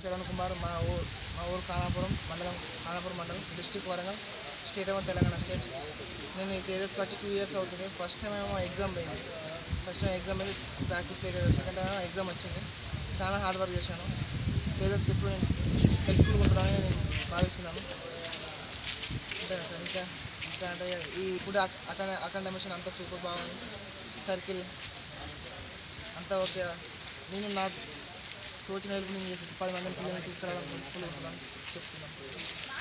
కిరణ్ కుమార్ మా ఊరు మా ఊరు ఖానాపురం మండలం ఖానాపురం మండలం డిస్టిక్ వరంగల్ స్టేట్ ఏమో తెలంగాణ స్టేట్ నేను ఈ తేజస్కి వచ్చి టూ ఇయర్స్ అవుతుంది ఫస్ట్ టైం ఏమో ఎగ్జామ్ పోయింది ఫస్ట్ టైం ఎగ్జామ్ అయింది ప్రాక్టీస్ చేయలేదు సెకండ్ టైం ఎగ్జామ్ వచ్చింది చాలా హార్డ్ వర్క్ చేశాను తేజస్కి ఇప్పుడు నేను హెల్ప్ఫుల్గా ఉంటున్నానని నేను భావిస్తున్నాను అంతేనా సార్ ఇంకా ఇంకా అంటే ఈ ఇప్పుడు అక్కడ అకాడమిషన్ అంతా సూపర్ బాగుంది సర్కిల్ అంతా ఓకే నేను నా తోచిన హెల్ప్ నేను చేసి పది మందిని పిల్లల్ని తీసుకురావడం హెల్ప్ఫుల్ ఉంటున్నాను చెప్తున్నాను